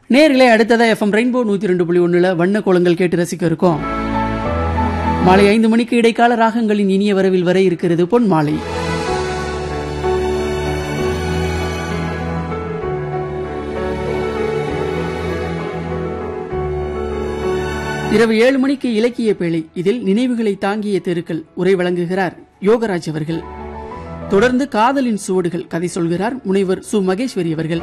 நேர்களே அடுத்ததா FM rainbow நூத்தி ரெண்டு புள்ளி ஒண்ணுல வண்ண கோலங்கள் கேட்டு ரசிக்க இருக்கோம் மாலை ஐந்து மணிக்கு இடைக்கால ராகங்களின் இனிய வரவில் வரை இருக்கிறது பொன் மாலை இரவு ஏழு மணிக்கு இலக்கிய பேழை இதில் நினைவுகளை தாங்கிய தெருக்கள் உரை வழங்குகிறார் யோகராஜ் அவர்கள் தொடர்ந்து காதலின் சுவடுகள் கதை சொல்கிறார் முனைவர் சு மகேஸ்வரி அவர்கள்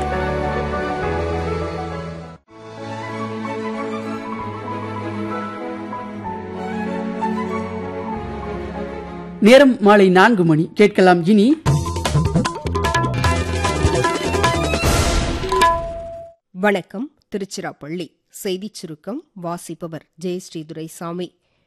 நேரம் மாலை நான்கு மணி கேட்கலாம் இனி வணக்கம் திருச்சிராப்பள்ளி செய்திச் சுருக்கம் வாசிப்பவர் ஜெயஸ்ரீ துரைசாமி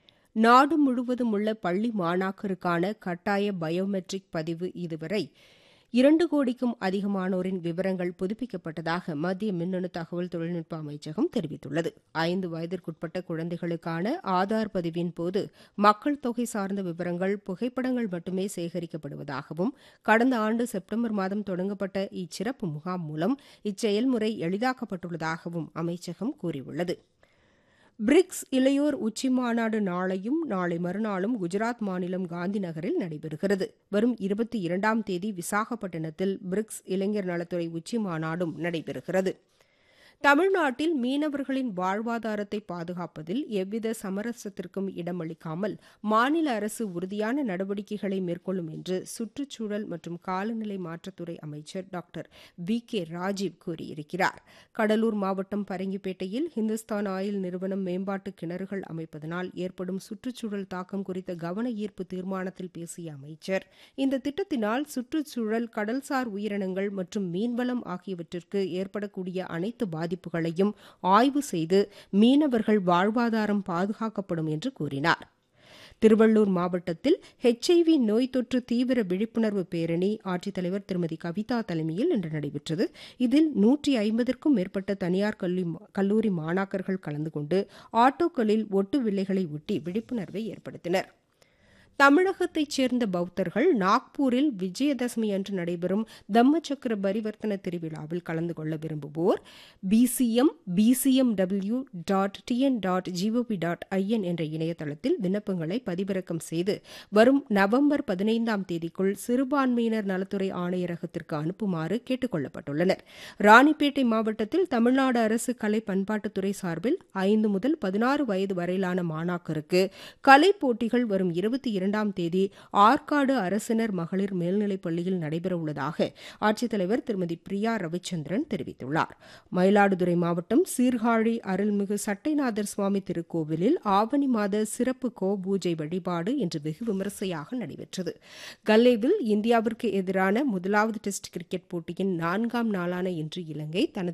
நாடு முழுவதும் உள்ள பள்ளி மாணாக்கருக்கான கட்டாய பயோமெட்ரிக் பதிவு இதுவரை இரண்டு கோடிக்கும் அதிகமானோரின் விவரங்கள் புதுப்பிக்கப்பட்டதாக மத்திய மின்னணு தகவல் தொழில்நுட்ப அமைச்சகம் தெரிவித்துள்ளது ஐந்து வயதிற்குட்பட்ட குழந்தைகளுக்கான ஆதார் பதிவின் போது மக்கள் தொகை சார்ந்த விவரங்கள் புகைப்படங்கள் மட்டுமே சேகரிக்கப்படுவதாகவும் கடந்த ஆண்டு செப்டம்பர் மாதம் தொடங்கப்பட்ட இச்சிறப்பு முகாம் மூலம் இச்செயல்முறை எளிதாக்கப்பட்டுள்ளதாகவும் அமைச்சகம் கூறியுள்ளது பிரிக்ஸ் இளையோர் உச்சி மாநாடு நாளையும் நாளை மறுநாளும் குஜராத் மாநிலம் காந்தி நகரில் நடைபெறுகிறது வரும் இருபத்தி இரண்டாம் தேதி விசாகப்பட்டினத்தில் பிரிக்ஸ் இளைஞர் நலத்துறை உச்சி மாநாடும் நடைபெறுகிறது தமிழ்நாட்டில் மீனவர்களின் வாழ்வாதாரத்தை பாதுகாப்பதில் எவ்வித சமரசத்திற்கும் இடமளிக்காமல் மாநில அரசு உறுதியான நடவடிக்கைகளை மேற்கொள்ளும் என்று சுற்றுச்சூழல் மற்றும் காலநிலை மாற்றத்துறை அமைச்சர் டாக்டர் வி கே ராஜீவ் கூறியிருக்கிறார் கடலூர் மாவட்டம் பரங்கிப்பேட்டையில் ஹிந்துஸ்தான் ஆயில் நிறுவனம் மேம்பாட்டு கிணறுகள் அமைப்பதனால் ஏற்படும் சுற்றுச்சூழல் தாக்கம் குறித்த கவன ஈர்ப்பு தீர்மானத்தில் பேசிய அமைச்சர் இந்த திட்டத்தினால் சுற்றுச்சூழல் கடல்சார் உயிரினங்கள் மற்றும் மீன்வளம் ஆகியவற்றிற்கு ஏற்படக்கூடிய அனைத்து பாதிப்புகளையும் ஆய்வு செய்து மீனவர்கள் வாழ்வாதாரம் பாதுகாக்கப்படும் என்று கூறினார் திருவள்ளூர் மாவட்டத்தில் ஹெச்ஐவி நோய் தொற்று தீவிர விழிப்புணர்வு பேரணி ஆட்சித்தலைவர் திருமதி கவிதா தலைமையில் இன்று நடைபெற்றது இதில் நூற்றி ஐம்பதற்கும் மேற்பட்ட தனியார் கல்லூரி மாணாக்கர்கள் கலந்து கொண்டு ஆட்டோக்களில் ஒட்டு வில்லைகளை ஒட்டி விழிப்புணர்வை ஏற்படுத்தினர் தமிழகத்தைச் சேர்ந்த பௌத்தர்கள் நாக்பூரில் விஜயதசமி அன்று நடைபெறும் தம்மச்சக்கர பரிவர்த்தன திருவிழாவில் கலந்து கொள்ள விரும்புவோர் PCM PCM W dot TN dot GOP dot IN என்ற இணையதளத்தில் விண்ணப்பங்களை பதிவிறக்கம் செய்து வரும் நவம்பர் பதினைந்தாம் தேதிக்குள் சிறுபான்மையினர் நலத்துறை ஆணையரகத்திற்கு அனுப்புமாறு கேட்டுக் கொள்ளப்பட்டுள்ளனர் ராணிப்பேட்டை மாவட்டத்தில் தமிழ்நாடு அரசு கலை பண்பாட்டுத்துறை சார்பில் ஐந்து முதல் பதினாறு வயது வரையிலான மாணாக்கருக்கு கலை போட்டிகள் வரும் இருபத்தி இரண்டாம் தேதி ஆற்காடு அரசினர் மகளிர் மேல்நிலைப் பள்ளியில் நடைபெறவுள்ளதாக ஆட்சித்தலைவர் திருமதி பிரியா ரவிச்சந்திரன் தெரிவித்துள்ளார் மயிலாடுதுறை மாவட்டம் சீர்காழி அருள்மிகு சட்டைநாதர் சுவாமி திருக்கோவிலில் ஆவணி மாத சிறப்பு கோ பூஜை வழிபாடு இன்று வெகு விமரிசையாக நடைபெற்றது கல்லேவில் இந்தியாவிற்கு எதிரான முதலாவது டெஸ்ட் கிரிக்கெட் போட்டியின் நான்காம் நாளான இன்று இலங்கை தனது